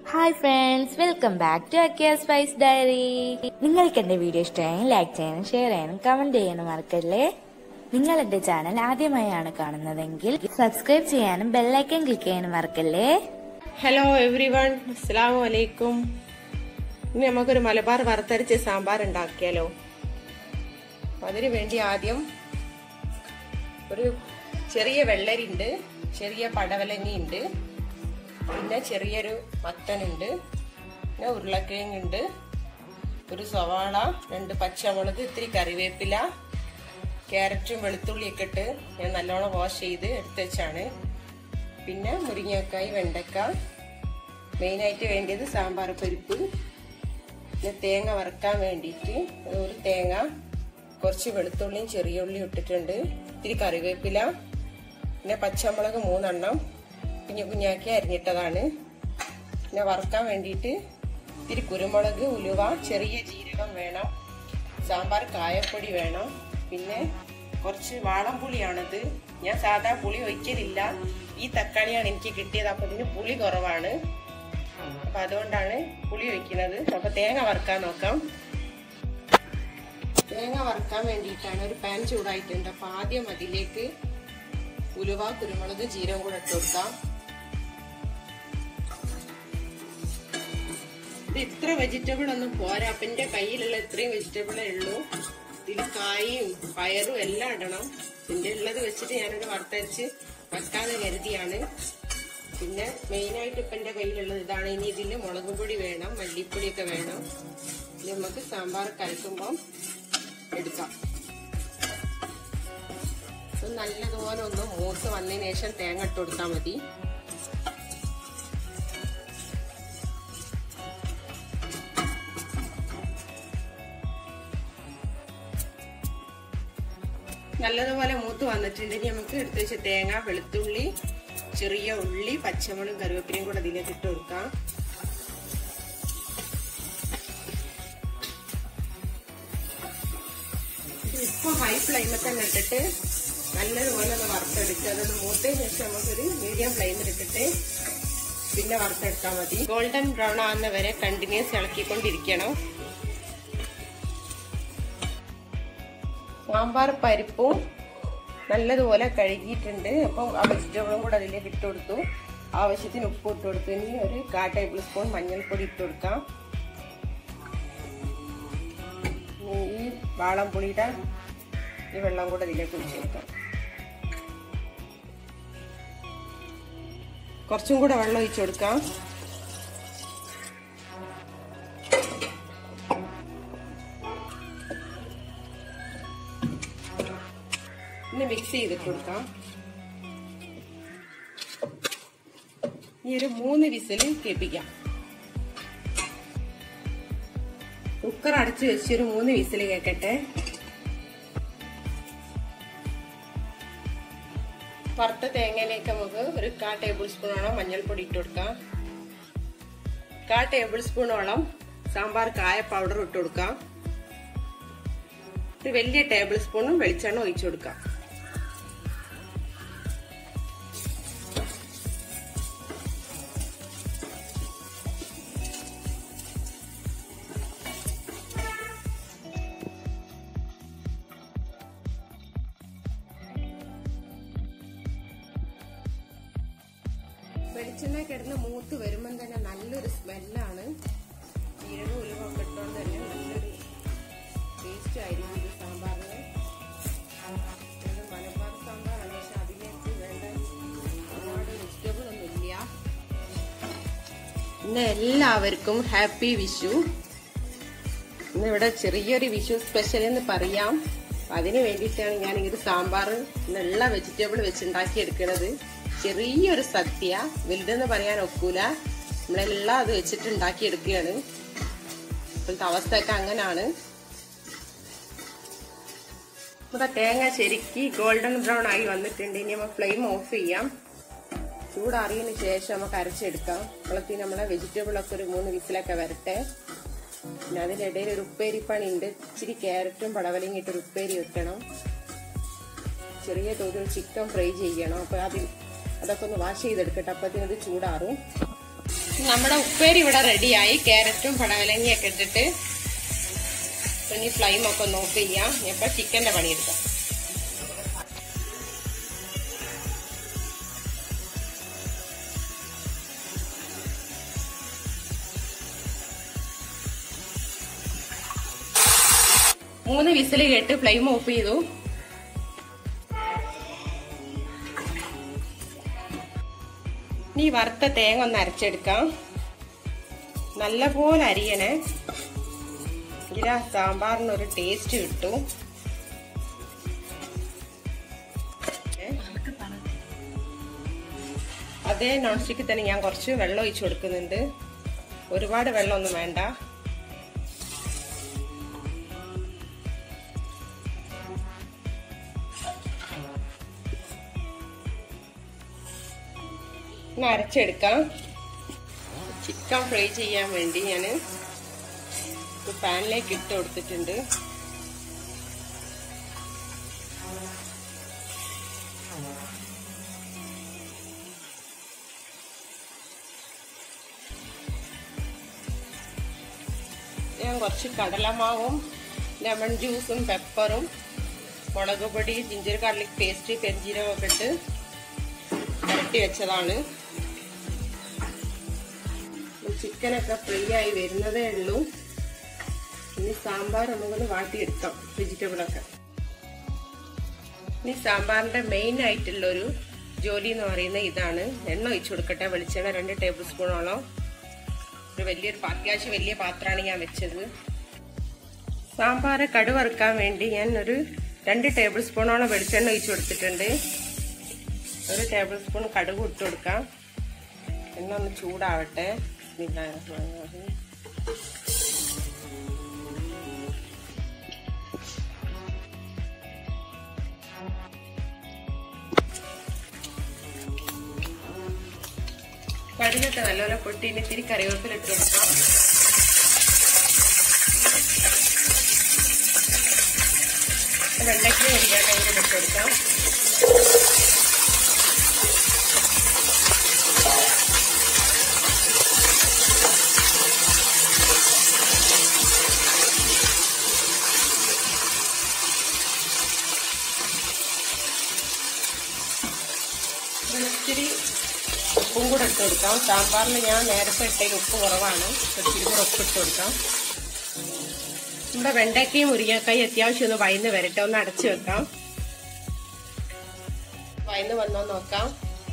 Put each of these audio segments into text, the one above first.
Hi friends welcome back to അക്കിയ spice diary നിങ്ങൾക്ക് എന്റെ വീഡിയോ ഇഷ്ടമായെങ്കിൽ ലൈക്ക് ചെയ്യാനും ഷെയർ ചെയ്യാനും കമന്റ് ചെയ്യാനും മറക്കല്ലേ നിങ്ങൾ എന്റെ ചാനൽ ആദ്യമായാണ് കാണുന്നതെങ്കിൽ സബ്സ്ക്രൈബ് ചെയ്യാനും ബെല്ലൈക്കൻ ക്ലിക്ക് ചെയ്യാനും മറക്കല്ലേ ഹലോ എവ്രി വൺ അസ്സാം വലൈക്കും ഇനി നമുക്കൊരു മലബാർ വറുത്തരച്ച സാമ്പാർ ഉണ്ടാക്കിയാലോ അപ്പൊ അതിനു വേണ്ടി ആദ്യം ഒരു ചെറിയ വെള്ളരിണ്ട് ചെറിയ പടവലങ്ങി ഉണ്ട് പിന്നെ ചെറിയൊരു മത്തനുണ്ട് പിന്നെ ഉരുളക്കിഴങ്ങുണ്ട് ഒരു സവാള രണ്ട് പച്ചമുളക് ഇത്തിരി കറിവേപ്പില ക്യാരറ്റും വെളുത്തുള്ളിയൊക്കെ ഇട്ട് ഞാൻ നല്ലോണം വാഷ് ചെയ്ത് എടുത്ത് വെച്ചാണ് പിന്നെ മുരിങ്ങക്കായ് വെണ്ടക്ക മെയിനായിട്ട് വേണ്ടിയത് സാമ്പാർ പരിപ്പ് പിന്നെ തേങ്ങ വറക്കാൻ വേണ്ടിയിട്ട് ഒരു തേങ്ങ കുറച്ച് വെളുത്തുള്ളിയും ചെറിയ ഉള്ളിയും ഇട്ടിട്ടുണ്ട് ഇത്തിരി കറിവേപ്പില പിന്നെ പച്ചമുളക് മൂന്നെണ്ണം കുഞ്ഞു കുഞ്ഞാക്കി അരിഞ്ഞിട്ടതാണ് പിന്നെ വറക്കാൻ വേണ്ടിയിട്ട് ഇത്തിരി കുരുമുളക് ഉലുവ ചെറിയ ജീരകം വേണം സാമ്പാർ കായപ്പൊടി വേണം പിന്നെ കുറച്ച് വാളംപുളിയാണത് ഞാൻ സാധാ പുളി ഒഴിക്കലില്ല ഈ തക്കാളിയാണ് എനിക്ക് കിട്ടിയത് അപ്പൊ ഇതിന് പുളി കുറവാണ് അപ്പൊ അതുകൊണ്ടാണ് പുളി ഒഴിക്കുന്നത് അപ്പൊ തേങ്ങ വറുക്കാൻ നോക്കാം തേങ്ങ വറുക്കാൻ വേണ്ടിയിട്ടാണ് ഒരു പാൻ ചൂടായിട്ടുണ്ട് അപ്പൊ ആദ്യം അതിലേക്ക് ഉലുവ കുരുമുളക് ജീരകം കൂടെ ഇട്ട് കൊടുക്കാം ഇത് ഇത്ര വെജിറ്റബിൾ ഒന്നും പോരാ അപ്പൊ എന്റെ കയ്യിലുള്ള ഇത്രയും വെജിറ്റബിളേ ഉള്ളൂ ഇതിൽ കായും പയറും എല്ലാം ഇടണം ഇതിന്റെ ഉള്ളത് വെച്ചിട്ട് ഞാനൊരു വറുത്തരച്ച് വെക്കാന്ന് കരുതിയാണ് പിന്നെ മെയിനായിട്ട് ഇപ്പൊ എന്റെ കയ്യിലുള്ളത് ഇതാണ് ഇനി ഇതിൽ മുളക് പൊടി വേണം മല്ലിപ്പൊടിയൊക്കെ വേണം ഇത് നമുക്ക് സാമ്പാർ കലക്കുമ്പം എടുക്കാം ഇത് നല്ലതുപോലെ ഒന്ന് മൂത്ത് വന്നതിന് ശേഷം തേങ്ങ ഇട്ട് കൊടുത്താൽ മതി നല്ലതുപോലെ മൂത്ത് വന്നിട്ടുണ്ട് ഇനി നമുക്ക് എടുത്ത് വെച്ച തേങ്ങ വെളുത്തുള്ളി ചെറിയ ഉള്ളി പച്ചമുളകും കറിവേപ്പിലയും കൂടെ അതിലേക്ക് ഇട്ട് കൊടുക്കാം ഇപ്പൊ ഹൈ ഫ്ലെയിമിൽ തന്നെ ഇട്ടിട്ട് നല്ലതുപോലെ ഒന്ന് വറുത്തെടുക്കുക അതൊന്ന് മൂത്തതിന് ശേഷം നമുക്കൊരു മീഡിയം ഫ്ലെയിമിൽ ഇട്ടിട്ട് പിന്നെ വറുത്തെടുത്താൽ മതി ഗോൾഡൻ ബ്രൗൺ ആകുന്ന വരെ കണ്ടിന്യൂസ് ഇളക്കിക്കൊണ്ടിരിക്കണം സാമ്പാർ പരിപ്പും നല്ലതുപോലെ കഴുകിയിട്ടുണ്ട് അപ്പം ആ വെജിറ്റബിളും കൂടെ അതിലേക്ക് ഇട്ട് കൊടുത്തു ആവശ്യത്തിന് ഉപ്പ് ഇട്ട് കൊടുത്തു ഇനി ഒരു കാ ടേബിൾ സ്പൂൺ മഞ്ഞൾപ്പൊടി ഇട്ട് കൊടുക്കാം ഈ വാളംപുളിയുടെ ഈ വെള്ളം കൂടെ ഇതിലേക്ക് ഒഴിച്ചു കൊടുക്കാം കുറച്ചും കൂടെ വെള്ളം ഒഴിച്ചു കൊടുക്കാം ഇന്ന് മിക്സ് ചെയ്തിട്ട് കൊടുക്കാം ഈ ഒരു മൂന്ന് വിസിൽ കേൾപ്പിക്കാം കുക്കർ അടച്ചു വെച്ച് ഒരു മൂന്ന് വിസിൽ കേൾക്കട്ടെ വറുത്ത തേങ്ങയിലേക്ക് നമുക്ക് ഒരു കാ ടേബിൾ സ്പൂണോളം മഞ്ഞൾപ്പൊടി ഇട്ട് കൊടുക്കാം കാ ടേബിൾ സ്പൂണോളം സാമ്പാർ കായ പൗഡർ ഇട്ട് കൊടുക്കാം ഒരു വലിയ ടേബിൾ സ്പൂണും വെളിച്ചെണ്ണ ഒഴിച്ചു കൊടുക്കാം വെളിച്ചെണ്ണ കിടന്ന് മൂത്ത് വരുമ്പം തന്നെ നല്ലൊരു സ്മെല്ലാണ് ജീരകം ഉലുവൊക്കെ ഇട്ടുകൊണ്ട് തന്നെ നല്ലൊരു ടേസ്റ്റ് ആയിരിക്കും ഇത് സാമ്പാറിന് ഇത് മലബാർ സാമ്പാറാണ് പക്ഷെ അതിലേക്ക് വേണ്ട ഒരുപാട് വെജിറ്റബിൾ ഒന്നും ഇല്ല ഇന്ന് എല്ലാവർക്കും ഹാപ്പി വിഷു ഇന്ന് ഇവിടെ ചെറിയൊരു വിഷു സ്പെഷ്യൽ എന്ന് പറയാം അതിന് വേണ്ടിയിട്ടാണ് ഞാൻ ഇത് സാമ്പാർ നല്ല വെജിറ്റബിൾ വെച്ചുണ്ടാക്കി എടുക്കുന്നത് ചെറിയൊരു സദ്യ വലുതെന്ന് പറയാൻ ഒക്കൂല നമ്മളെല്ലാം അത് വെച്ചിട്ട് ഉണ്ടാക്കി എടുക്കുകയാണ് ഇപ്പോഴത്തെ അവസ്ഥയൊക്കെ അങ്ങനാണ് ഇവിടെ തേങ്ങ ശരിക്ക് ഗോൾഡൻ ബ്രൗൺ ആയി വന്നിട്ടുണ്ട് ഇനി നമ്മൾ ഫ്ലെയിം ഓഫ് ചെയ്യാം ചൂടാറിയതിന് ശേഷം നമുക്ക് അരച്ചെടുക്കാം വെള്ളത്തിൽ നമ്മളെ വെജിറ്റബിൾ ഒക്കെ ഒരു മൂന്ന് വിസിലൊക്കെ വരട്ടെ പിന്നെ അതിനിടയിൽ ഒരു ഉപ്പേരിപ്പണി ഉണ്ട് ഇച്ചിരി ക്യാരറ്റും പടവലയും ഇട്ട് ഒരു ഉപ്പേരി വെക്കണം ചെറിയ തോതിൽ ചിക്കൻ ഫ്രൈ ചെയ്യണം അപ്പൊ അതിൽ അതൊക്കെ ഒന്ന് വാഷ് ചെയ്തെടുക്കട്ടെ അപ്പത്തിന് ഇത് ചൂടാറും ഈ നമ്മുടെ ഉപ്പേരി ഇവിടെ റെഡിയായി ക്യാരറ്റും പടവലങ്ങിയൊക്കെ ഇട്ടിട്ട് ഇനി ഫ്ലൈം ഒക്കെ ഒന്ന് ഓഫ് ചെയ്യാം ഇപ്പൊ ചിക്കന്റെ പണിയെടുക്കാം മൂന്ന് വിസിൽ കേട്ട് ഫ്ലെയിം ഓഫ് ചെയ്തു ഇനി വറുത്ത തേങ്ങ ഒന്ന് അരച്ചെടുക്കാം നല്ലപോലെ അരിയണേ ഇല്ല സാമ്പാറിന് ഒരു ടേസ്റ്റ് കിട്ടും അതേ നോൺ സ്റ്റിക്കിൽ തന്നെ ഞാൻ കുറച്ച് വെള്ളം ഒഴിച്ചു കൊടുക്കുന്നുണ്ട് ഒരുപാട് വെള്ളമൊന്നും വേണ്ട ഇന്ന് അരച്ചെടുക്കാം ചിക്കൻ ഫ്രൈ ചെയ്യാൻ വേണ്ടി ഞാൻ പാനിലേക്ക് ഇട്ട് കൊടുത്തിട്ടുണ്ട് ഞാൻ കുറച്ച് കടലമാവും ലെമൺ ജ്യൂസും പെപ്പറും മുളക് പൊടി ജിഞ്ചർ ഗാർലിക് പേസ്റ്റ് പെരിഞ്ചീരകമൊക്കെ ഇട്ട് പുരട്ടി വെച്ചതാണ് ചിക്കനൊക്കെ ഫ്രൈ ആയി വരുന്നതേ ഉള്ളൂ ഇനി സാമ്പാർ നമുക്കൊന്ന് വാട്ടിയെടുക്കാം വെജിറ്റബിളൊക്കെ ഇനി സാമ്പാറിന്റെ മെയിൻ ആയിട്ടുള്ള ഒരു ജോലി എന്ന് പറയുന്നത് ഇതാണ് എണ്ണ ഒഴിച്ചു കൊടുക്കട്ടെ വെളിച്ചെണ്ണ രണ്ട് ടേബിൾ സ്പൂണോളം ഒരു വലിയൊരു അത്യാവശ്യം വലിയ പാത്രമാണ് ഞാൻ വെച്ചത് സാമ്പാർ കടുവറുക്കാൻ വേണ്ടി ഞാൻ ഒരു രണ്ട് ടേബിൾ സ്പൂണോളം വെളിച്ചെണ്ണ ഒഴിച്ചു കൊടുത്തിട്ടുണ്ട് ഒരു ടേബിൾ സ്പൂൺ കടുക് ഇട്ട് കൊടുക്കാം എണ്ണ ഒന്ന് ചൂടാവട്ടെ കടുകൊക്കെ നല്ലപോലെ പൊട്ടി ഇനി ഇത്തിരി കറിവേപ്പില ഇട്ട് കൊടുക്കാം വെണ്ടയ്ക്ക് ഇരിക്കാൻ ടൈമിൽ ഇട്ട് കൊടുക്കാം ഇത്തിരി ഉപ്പും കൂടെ ഇട്ട് കൊടുക്കാം സാമ്പാറിന് ഞാൻ നേരത്തെ ഇട്ടതിൽ ഉപ്പ് കുറവാണ് ഇത്തിരി കൂടെ ഉപ്പ് ഇട്ട് കൊടുക്കാം നമ്മുടെ വെണ്ടയ്ക്കയും മുരിങ്ങക്കായും അത്യാവശ്യം ഒന്ന് വയന്ന് വരട്ടെ ഒന്ന് അടച്ചു വെക്കാം വയന്ന് വന്നോ നോക്കാം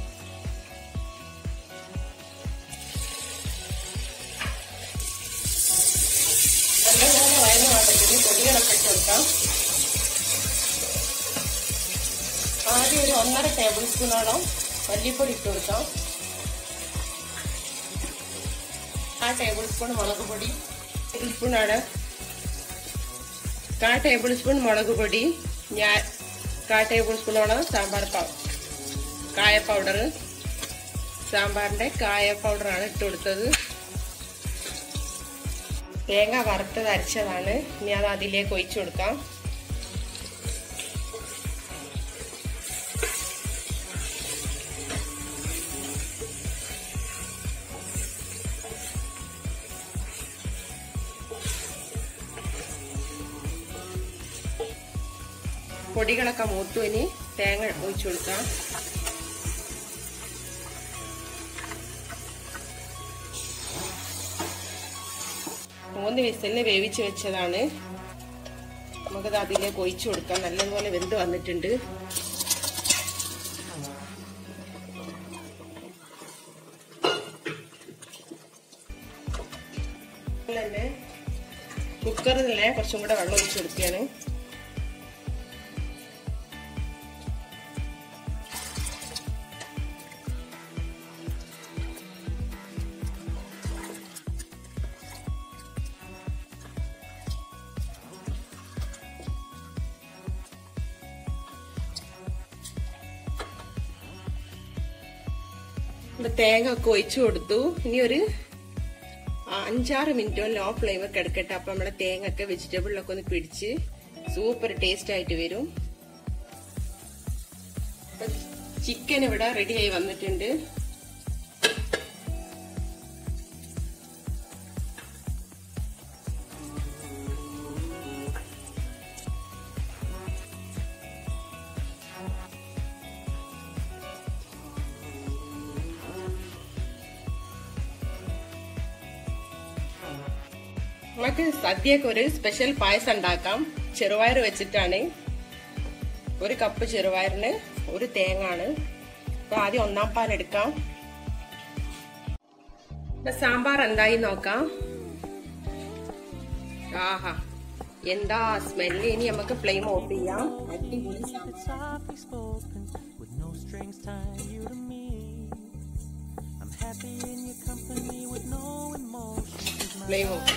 നല്ലപോലെ വയന്ന് വന്നിട്ട് പൊടികളൊക്കെ ഇട്ട് കൊടുക്കാം ആദ്യം ഒരു ഒന്നര ടേബിൾ സ്പൂണോളം മല്ലിപ്പൊടി ഇട്ട് കൊടുക്കാം ആ ടേബിൾ സ്പൂൺ മുളക് പൊടി ടേബിൾ സ്പൂണാണ് കാ ടേബിൾ സ്പൂൺ മുളക് പൊടി ഞാൻ കാ ടേബിൾ സ്പൂണോളം സാമ്പാർ പൗ കായ പൗഡർ സാമ്പാറിന്റെ കായ പൗഡറാണ് ഇട്ട് കൊടുത്തത് തേങ്ങ വറുത്തത് അരച്ചതാണ് ഇനി അത് അതിലേക്ക് ഒഴിച്ചു കൊടുക്കാം പൊടികളൊക്കെ മൂത്തു ഇനി തേങ്ങ ഒഴിച്ചു കൊടുക്കാം മൂന്ന് വിസലിന് വേവിച്ച് വെച്ചതാണ് നമുക്കത് അതിലേക്ക് ഒഴിച്ചു കൊടുക്കാം നല്ലതുപോലെ വെന്ത് വന്നിട്ടുണ്ട് തന്നെ കുക്കറിലെ കുറച്ചും കൂടെ വെള്ളം ഒഴിച്ചു കൊടുക്കുകയാണ് തേങ്ങ ഒക്കെ ഒഴിച്ചു കൊടുത്തു ഇനി ഒരു അഞ്ചാറ് മിനിറ്റോ ലോ ഫ്ലെയിമൊക്കെ എടുക്കട്ടെ അപ്പൊ നമ്മുടെ തേങ്ങ ഒക്കെ വെജിറ്റബിളിലൊക്കെ ഒന്ന് പിടിച്ച് സൂപ്പർ ടേസ്റ്റ് ആയിട്ട് വരും ചിക്കൻ ഇവിടെ റെഡി ആയി വന്നിട്ടുണ്ട് നമുക്ക് സദ്യക്ക് ഒരു സ്പെഷ്യൽ പായസം ഉണ്ടാക്കാം ചെറുപയർ വെച്ചിട്ടാണ് ഒരു കപ്പ് ചെറുപയറിന് ഒരു തേങ്ങാണ് അപ്പൊ ആദ്യം ഒന്നാം പാൽ എടുക്കാം ഇപ്പൊ സാമ്പാർ എന്തായി നോക്കാം ആഹാ എന്താ സ്മെല്ല് ഇനി നമുക്ക് ഫ്ലെയിം ഓഫ് ചെയ്യാം അടിപൊളി softly spoken with no strings tying you to me. I'm happy in your company with no emotions. 'cause my flame off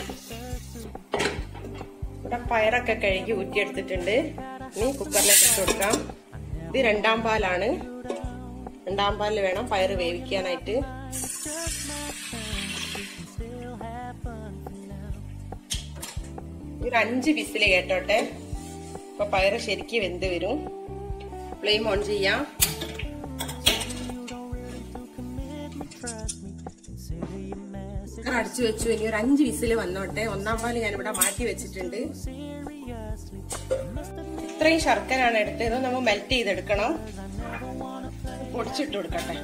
ഇവിടെ പയറൊക്കെ കഴുകി ഊറ്റിയെടുത്തിട്ടുണ്ട് ഇനി കുക്കറിലേക്ക് ഇട്ട് കൊടുക്കാം ഇത് രണ്ടാം പാലാണ് രണ്ടാം പാലിൽ വേണം പയറ് വേവിക്കാനായിട്ട് ഒരു അഞ്ച് വിസില് കേട്ടോട്ടെ അപ്പൊ പയറ് ശരിക്ക് വെന്ത് വരും ഫ്ലെയിം ഓൺ ചെയ്യാം കുക്കർ അടിച്ചു വെച്ചു ഇനി ഒരു അഞ്ച് വിസില് വന്നോട്ടെ ഒന്നാം പാല് ഞാൻ ഇവിടെ മാറ്റി വെച്ചിട്ടുണ്ട് ഇത്രയും ശർക്കരയാണ് എടുത്തത് നമ്മൾ മെൽറ്റ് ചെയ്തെടുക്കണം പൊടിച്ചിട്ട് കൊടുക്കട്ടെ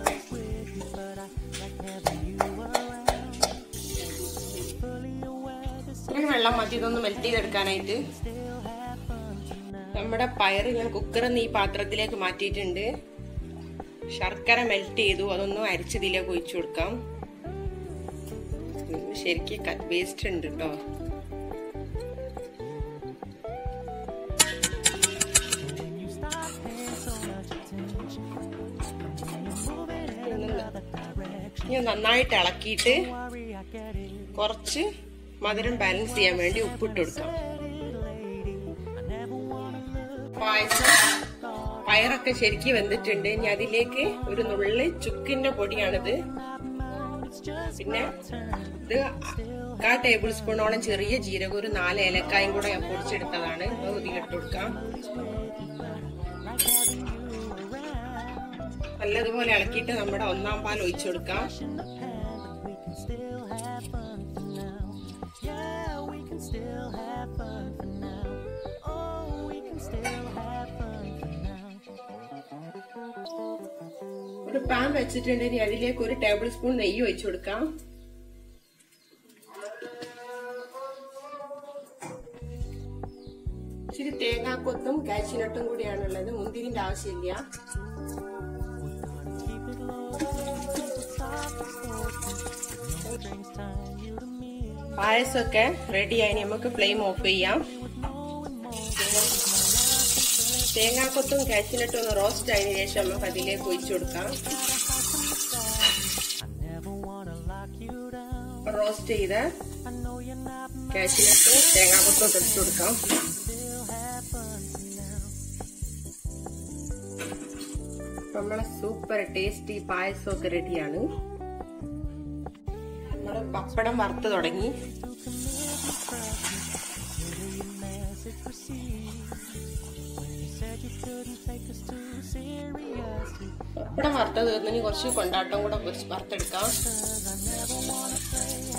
ഇത്രയും വെള്ളം മതി ഇതൊന്ന് മെൽറ്റ് ചെയ്തെടുക്കാനായിട്ട് നമ്മുടെ പയർ ഞാൻ കുക്കറിൽ നിന്ന് ഈ പാത്രത്തിലേക്ക് മാറ്റിയിട്ടുണ്ട് ശർക്കര മെൽറ്റ് ചെയ്തു അതൊന്നും അരിച്ചതിലേക്ക് ഒഴിച്ചു കൊടുക്കാം ശരിക്കും വേസ്റ്റ് ഉണ്ട് കേട്ടോ ഇനി നന്നായിട്ട് ഇളക്കിയിട്ട് കുറച്ച് മധുരം ബാലൻസ് ചെയ്യാൻ വേണ്ടി ഉപ്പിട്ട് കൊടുക്കാം പായസം പയറൊക്കെ ശരിക്കും വെന്തിട്ടുണ്ട് ഇനി അതിലേക്ക് ഒരു നുള്ളി ചുക്കിന്റെ പൊടിയാണിത് പിന്നെ ഇത് കാ ടേബിൾ സ്പൂണോളം ചെറിയ ജീരകം ഒരു നാല് ഏലക്കായും കൂടെ ഞാൻ പൊടിച്ചെടുത്തതാണ് അത് ഇതിലിട്ട് കൊടുക്കാം നല്ലതുപോലെ ഇളക്കിയിട്ട് നമ്മുടെ ഒന്നാം പാൽ ഒഴിച്ചു കൊടുക്കാം ഒരു പാൻ വെച്ചിട്ടുണ്ടെങ്കിൽ അതിലേക്ക് ഒരു ടേബിൾ സ്പൂൺ നെയ്യ് ഒഴിച്ചു കൊടുക്കാം ഇച്ചിരി തേങ്ങാക്കൊത്തും കാച്ചിനട്ടും കൂടിയാണുള്ളത് മുന്തിരിന്റെ ആവശ്യമില്ല പായസമൊക്കെ റെഡിയായി നമുക്ക് ഫ്ലെയിം ഓഫ് ചെയ്യാം തേങ്ങാക്കൊത്തും കാച്ചിനട്ടും ഒന്ന് റോസ്റ്റ് ആയതിനു ശേഷം നമുക്ക് അതിലേക്ക് ഒഴിച്ചു കൊടുക്കാം റോസ്റ്റ് ചെയ്ത് കാച്ചിനട്ടും തേങ്ങാക്കൊത്തും ഇട്ട് കൊടുക്കാം നമ്മളെ സൂപ്പർ ടേസ്റ്റി പായസമൊക്കെ റെഡിയാണ് നമ്മള് പപ്പടം വറുത്ത് തുടങ്ങി പപ്പടം വറുത്തത് തീർന്നു കുറച്ച് കൊണ്ടാട്ടം കൂടെ കുറച്ച് വറുത്തെടുക്കാം